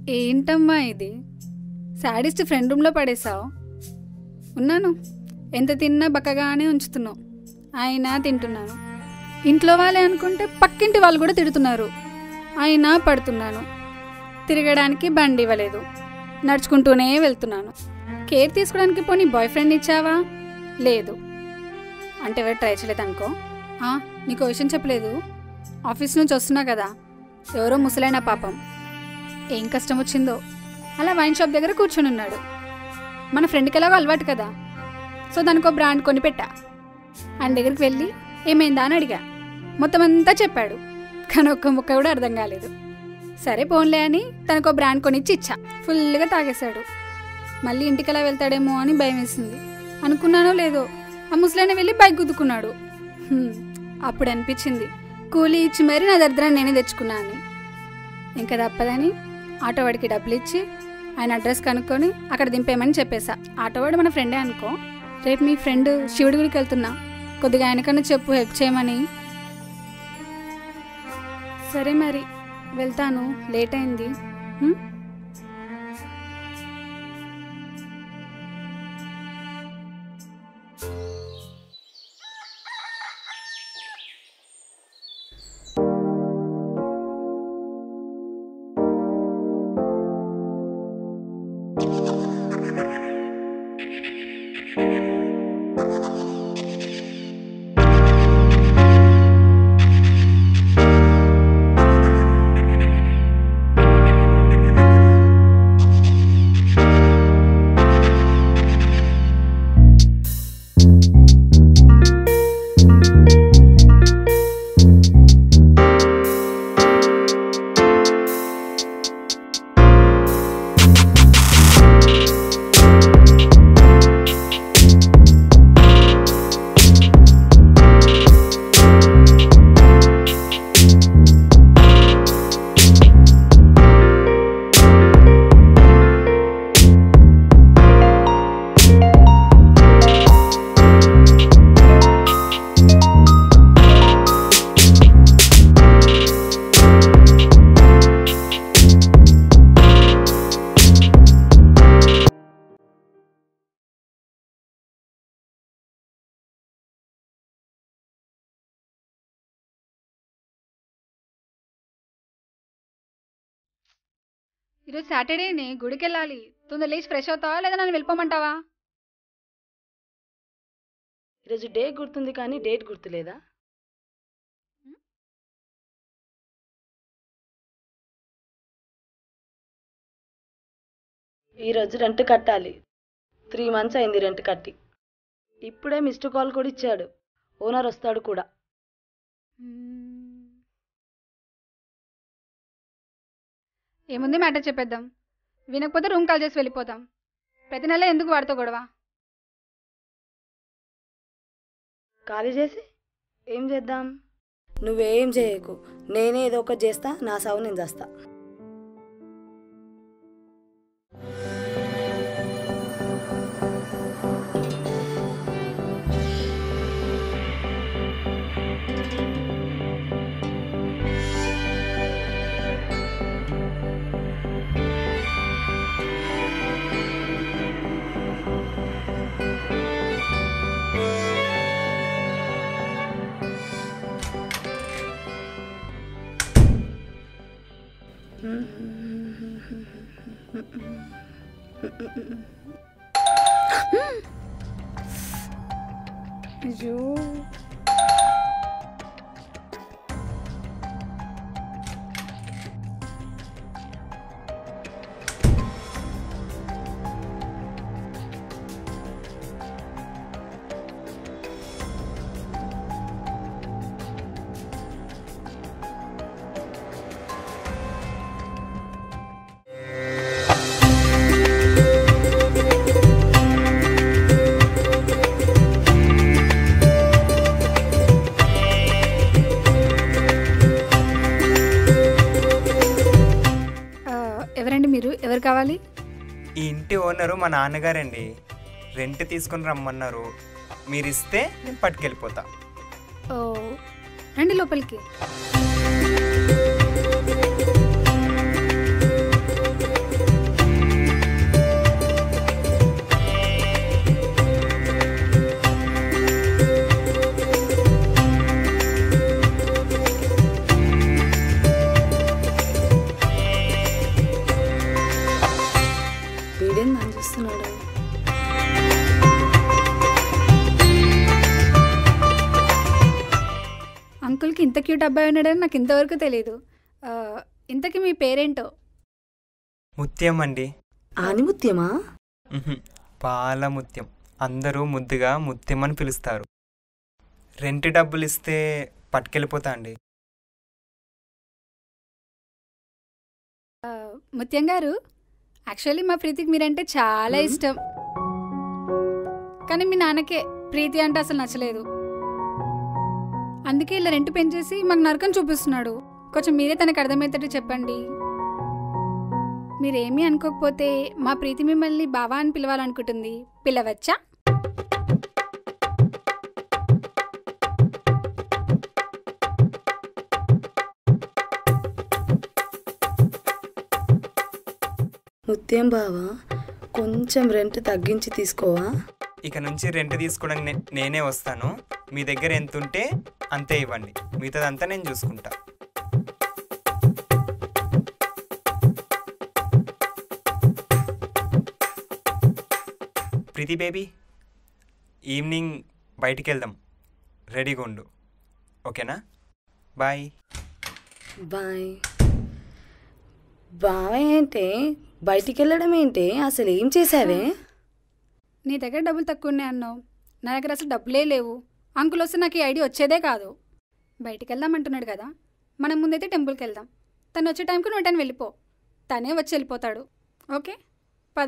ఏంటమ్మా ఇది sadist friend రూమ్లో పడేసావు ఉన్నాను ఎంత తిన్నా బక్కగానే ఉంచుతున్నావు అయినా తింటున్నాను ఇంట్లో వాళ్ళే అనుకుంటే పక్కింటి వాళ్ళు కూడా తిడుతున్నారు అయినా పడుతున్నాను తిరగడానికి బండి ఇవ్వలేదు నడుచుకుంటూనే వెళ్తున్నాను కేర్ తీసుకోవడానికి పోనీ బాయ్ ఫ్రెండ్ ఇచ్చావా లేదు అంటే ఎవరు ట్రై చేయలేదు అనుకో ఆ, నీకు విషయం చెప్పలేదు ఆఫీస్ నుంచి వస్తున్నా కదా ఎవరో ముసలైన పాపం ఏం కష్టం వచ్చిందో అలా వైన్ షాప్ దగ్గర కూర్చొని ఉన్నాడు మన ఫ్రెండ్కి ఎలాగో అలవాటు కదా సో దానికో బ్రాండ్ కొని పెట్టా ఆయన దగ్గరికి వెళ్ళి ఏమైందా అని అడిగా మొత్తం అంతా చెప్పాడు కానీ ఒక్క ముక్క కూడా అర్థం కాలేదు సరే పోన్లే అని తనకో బ్రాండ్ కొనిచ్చి ఇచ్చా ఫుల్గా తాగేశాడు మళ్ళీ ఇంటికి ఎలా వెళ్తాడేమో అని భయం వేసింది అనుకున్నానో లేదో ఆ ముసలైన వెళ్ళి బైక్ గుద్దుకున్నాడు హ్మ్, అప్పుడు అనిపించింది కూలీ ఇచ్చి మరీ నా దరిద్రాన్ని నేనే తెచ్చుకున్నా అని ఇంకా తప్పదని ఆటో వాడికి డబ్బులు ఇచ్చి ఆయన అడ్రస్ కనుక్కొని అక్కడ దింపేయమని చెప్పేశా ఆటో వాడు మన ఫ్రెండే అనుకో రేపు మీ ఫ్రెండ్ శివుడి గుడికి వెళ్తున్నా కొద్దిగా ఆయనకన్నా చెప్పు హెల్ప్ చేయమని సరే మరి వెళ్తాను లేట్ అయింది హ్మ్? ఈరోజు సాటర్డేనే గుడికి వెళ్ళాలి తొందర లేచి ఫ్రెష్ అవుతావా లేదా నన్ను వెళ్ళిపోమంటావా ఈరోజు డే గుర్తుంది కానీ డేట్ గుర్తులేదా ఈరోజు రెంట్ కట్టాలి త్రీ మంత్స్ అయింది రెంట్ కట్టి ఇప్పుడే మిస్డ్ కాల్ కూడా ఇచ్చాడు ఓనర్ వస్తాడు కూడా ఏముంది మ్యాటర్ చెప్పేద్దాం వినకపోతే రూమ్ కాల్ చేసి వెళ్ళిపోతాం ప్రతి నెల ఎందుకు వాడితో గొడవ ఖాళీ చేసి ఏం చేద్దాం నువ్వేం చేయకు నేనే ఏదో ఒకటి చేస్తా నా సావు నేను చేస్తా అయ్యో ఆ, ఎవరండి మీరు ఎవరు కావాలి ఈ ఇంటి ఓనరు మా నాన్నగారండి రెంట్ తీసుకుని రమ్మన్నారు మీరు ఇస్తే నేను పట్టుకెళ్ళిపోతా ఓ రండి లోపలికి ఏం నన్ను చూస్తున్నాడు అంకుల్కి ఇంత క్యూట్ అబ్బాయి ఉన్నాడని నాకు ఇంతవరకు తెలియదు ఆ, ఇంతకీ మీ పేరేంటో ముత్యం అండి ఆనిముత్యమా ఉహుం, పాల ముత్యం అందరూ ముద్దుగా ముత్యం అని పిలుస్తారు రెంట్ డబ్బులు ఇస్తే పట్టుకెళ్ళిపోతా అండి ముత్యం గారు యాక్చువల్లీ మా ప్రీతికి మీరంటే చాలా మ్మ్. ఇష్టం కానీ మీ నాన్నకే ప్రీతి అంటే అసలు నచ్చలేదు అందుకే ఇలా రెంట్ పెంచేసి మాకు నరకం చూపిస్తున్నాడు కొంచెం మీరే తనకు అర్థమయ్యేటట్టు చెప్పండి మీరేమీ అనుకోకపోతే మా ప్రీతి మిమ్మల్ని బావా అని పిలవాలనుకుంటుంది పిలవచ్చా ముత్యం బావా కొంచెం రెంట్ తగ్గించి తీసుకోవా ఇక నుంచి రెంట్ తీసుకోవడానికి నే- నేనే వస్తాను మీ దగ్గర ఎంత ఉంటే అంతే ఇవ్వండి మిగతాదంతా నేను చూసుకుంటా ప్రీతి బేబీ ఈవినింగ్ బయటికి వెళ్దాం రెడీగా ఉండు ఓకేనా బాయ్ బాయ్ బావ ఏంటి బయటికి వెళ్ళడం ఏంటి అసలు ఏం చేసావే నీ దగ్గర డబ్బులు తక్కువ ఉన్నాయి అన్నావు నా దగ్గర అసలు డబ్బులే లేవు అంకుల్ వస్తే నాకు ఈ ఐడియా వచ్చేదే కాదు బయటికి వెళ్దాం అంటున్నాడు కదా మనం ముందైతే టెంపుల్కి వెళ్దాం తను వచ్చే టైంకి నువ్వు టైం వెళ్ళిపో తనే వచ్చి వెళ్ళిపోతాడు ఓకే పద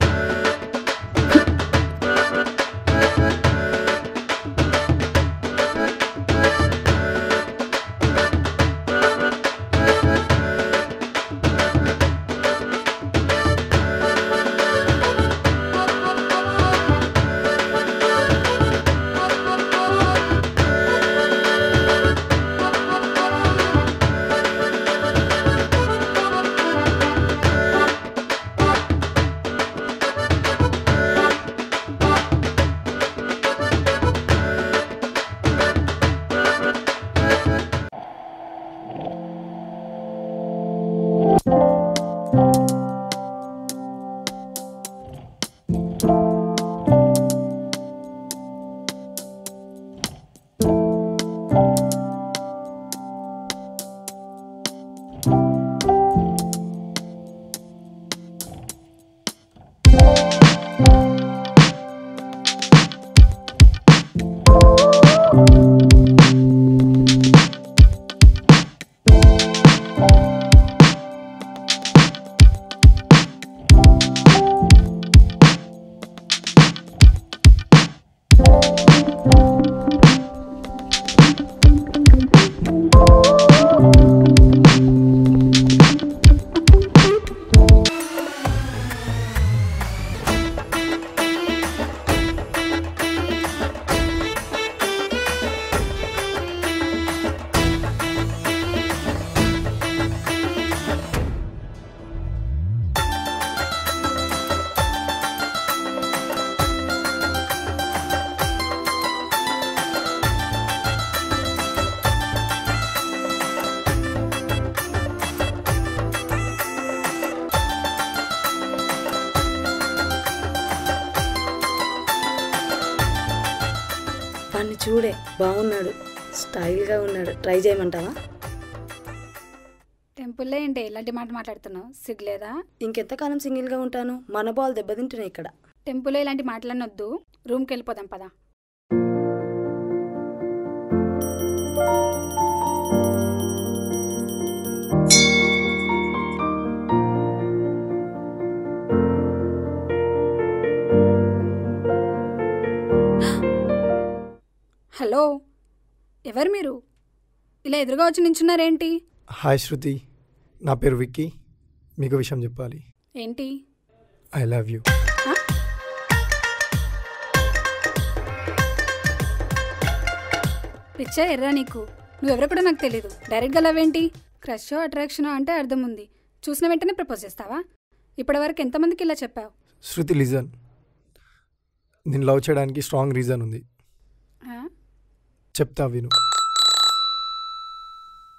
వాడిని చూడే బాగున్నాడు స్టైల్గా ఉన్నాడు ట్రై చేయమంటావా టెంపుల్లో ఏంటి ఇలాంటి మాట మాట్లాడుతున్నావు సిగ్గులేదా ఇంకెంతకాలం సింగిల్గా ఉంటాను మన బాల్ దెబ్బతింటున్నాయి ఇక్కడ టెంపుల్లో ఇలాంటి మాటలన్నొద్దు రూమ్కి వెళ్ళిపోదాం పద హలో ఎవరు మీరు ఇలా ఎదురుగా వచ్చి నించున్నారేంటి హాయ్ శృతి నా పేరు విక్కీ మీకు విషయం చెప్పాలి ఏంటి ఐ లవ్ యూ పిచ్చా ఎర్రా నీకు నువ్వెవరో కూడా నాకు తెలియదు డైరెక్ట్గా లవ్ ఏంటి క్రష్ అట్రాక్షన్ అంటే అర్థం ఉంది చూసిన వెంటనే ప్రపోజ్ చేస్తావా ఇప్పటివరకు ఎంతమందికి ఇలా చెప్పావు శృతి లిజన్ నేను లవ్ చేయడానికి స్ట్రాంగ్ రీజన్ ఉంది ఆ? చెప్తా విను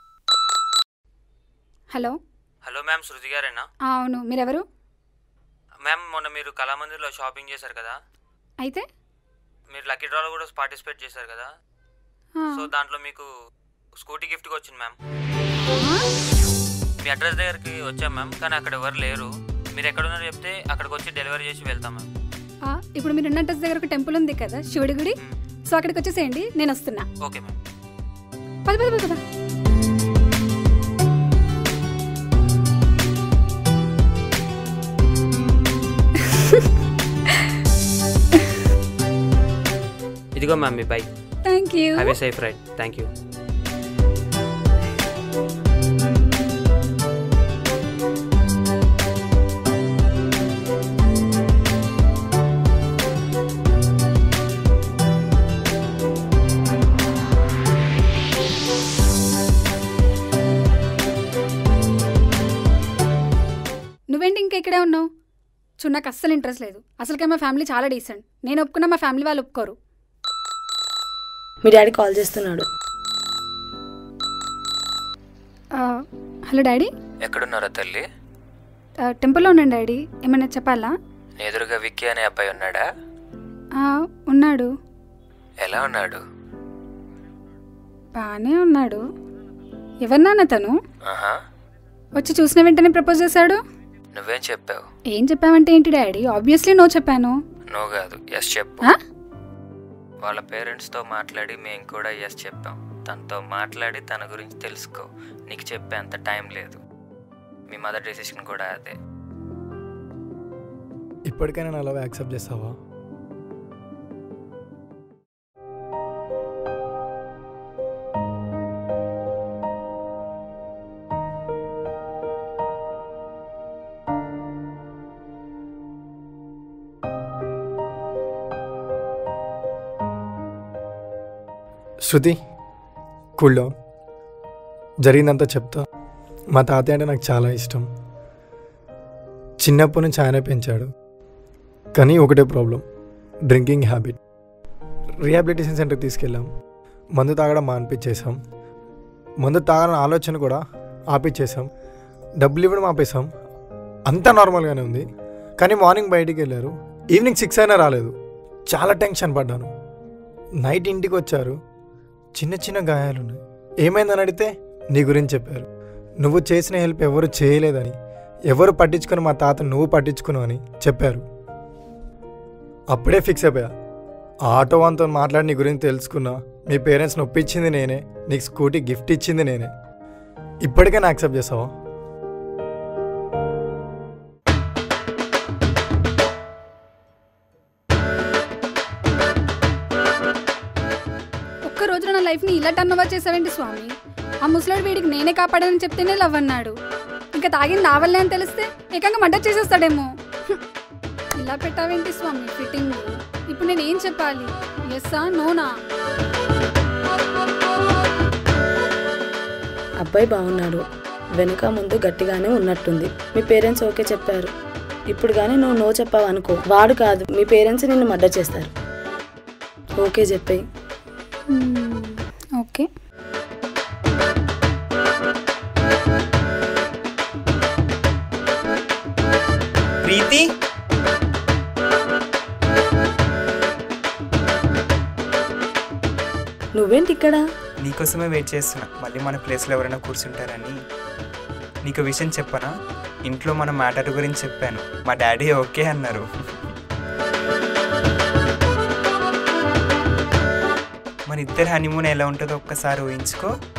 హలో హలో మ్యామ్ శృతి గారేనా ఆ, అవును మీరెవరు మ్యామ్ మొన్న మీరు కళామందిర్లో షాపింగ్ చేశారు కదా అయితే మీరు లక్కీ డ్రాలో కూడా పార్టిసిపేట్ చేశారు కదా ఆ, సో దాంట్లో మీకు స్కూటీ గిఫ్ట్గా వచ్చింది మ్యామ్ ఆ? మీ అడ్రస్ దగ్గరికి వచ్చాం మ్యామ్ కానీ అక్కడ ఎవరు లేరు మీరు ఎక్కడ ఉన్నారో చెప్తే అక్కడికి వచ్చి డెలివరీ చేసి వెళ్తాం మ్యామ్ ఆ, ఇప్పుడు మీరు ఉన్న అడ్రస్ దగ్గర ఒక టెంపుల్ ఉంది కదా శివుడి గుడి సో అక్కడికి వచ్చేసేయండి నేను వస్తున్నా ఓకే మ్యామ్ పద పద పద పద ఇదిగో మ్యామ్ మీ bike thank you have a safe ride thank you నువ్వేంటి ఇంకా ఇక్కడే ఉన్నావు చూ నాకు అస్సలు ఇంట్రెస్ట్ లేదు అసలుకే మా ఫ్యామిలీ చాలా డీసెంట్ నేను ఒప్పుకున్నా మా ఫ్యామిలీ వాళ్ళు ఒప్పుకోరు మీ డాడీ కాల్ చేస్తున్నాడు ఆ, హలో డాడీ ఎక్కడున్నారా తల్లి ఆ, టెంపుల్లో ఉన్నాను డాడీ ఏమైనా చెప్పాలా నీ ఎదురుగా విక్కీ అనే అబ్బాయి ఉన్నాడా ఆ, ఉన్నాడు ఎలా ఉన్నాడు బాగానే ఉన్నాడు ఎవరినాన్న తను ఆహా వచ్చి చూసిన వెంటనే ప్రపోజ్ చేశాడు నువ్వేం చెప్పావు ఏం చెప్పావంటే ఏంటి డాడీ ఆబ్వియస్లీ నో చెప్పాను నువ్వు కాదు ఎస్ చెప్పు ఆ? వాళ్ళ పేరెంట్స్తో మాట్లాడి మేము కూడా ఎస్ చెప్పాం తనతో మాట్లాడి తన గురించి తెలుసుకో నీకు చెప్పేంత టైం లేదు మీ మదర్ డెసిషన్ కూడా అదే ఇప్పటికైనా నా లవ్ యాక్సెప్ట్ చేస్తావా శృతి కూల్ డౌన్ జరిగిందంతా చెప్తా మా తాతయ్య అంటే నాకు చాలా ఇష్టం చిన్నప్పటి నుంచి ఆయనే పెంచాడు కానీ ఒకటే ప్రాబ్లం డ్రింకింగ్ హ్యాబిట్ రిహాబిలిటేషన్ సెంటర్కి తీసుకెళ్ళాం మందు తాగడం మానిపించేసాం మందు తాగాలని ఆలోచన కూడా ఆపిచ్చేసాం డబ్బులు ఇవ్వడం ఆపేసాం అంతా నార్మల్గానే ఉంది కానీ మార్నింగ్ బయటికి వెళ్ళారు ఈవినింగ్ సిక్స్ అయినా రాలేదు చాలా టెన్షన్ పడ్డాను నైట్ ఇంటికి వచ్చారు చిన్న చిన్న గాయాలు ఉన్నాయి ఏమైందని అడిగితే నీ గురించి చెప్పారు నువ్వు చేసిన హెల్ప్ ఎవరు చేయలేదని ఎవరు పట్టించుకొని మా తాత నువ్వు పట్టించుకున్నావు అని చెప్పారు అప్పుడే ఫిక్స్ అయిపోయా ఆ ఆటో వాన్తో మాట్లాడి నీ గురించి తెలుసుకున్నా మీ పేరెంట్స్ని ఒప్పించింది నేనే నీకు స్కూటీ గిఫ్ట్ ఇచ్చింది నేనే ఇప్పటికైనా యాక్సెప్ట్ చేస్తావా ఒక్క రోజున నా లైఫ్ని ఇలా టర్న్ ఓవర్ చేసావేంటి స్వామి ఆ ముసలాడు వీడికి నేనే కాపాడని చెప్తేనే లవ్ అన్నాడు ఇంకా తాగింది నావల్లే అని తెలిస్తే ఏకంగా మర్డర్ చేసేస్తాడేమో హ్మ్. ఇలా పెట్టావేంటి స్వామి ఫిట్టింగ్ ఇప్పుడు నేను ఏం చెప్పాలి ఎస్సా నోనా అబ్బాయి బాగున్నాడు వెనుక ముందు గట్టిగానే ఉన్నట్టుంది మీ పేరెంట్స్ ఓకే చెప్పారు ఇప్పుడు కానీ నువ్వు నో చెప్పావు అనుకో వాడు కాదు మీ పేరెంట్స్ నిన్ను మర్డర్ చేస్తారు ఓకే చెప్పేయి మ్మ్. ఓకే ప్రీతి నువ్వేంటి ఇక్కడ నీకోసమే వెయిట్ చేస్తున్నా మళ్ళీ మన ప్లేస్లో ఎవరైనా కూర్చుంటారని నీకు విషయం చెప్పనా ఇంట్లో మన మ్యాటర్ గురించి చెప్పాను మా డాడీ ఓకే అన్నారు మన ఇద్దరు హనీమూన్ ఎలా ఉంటుందో ఒక్కసారి ఊహించుకో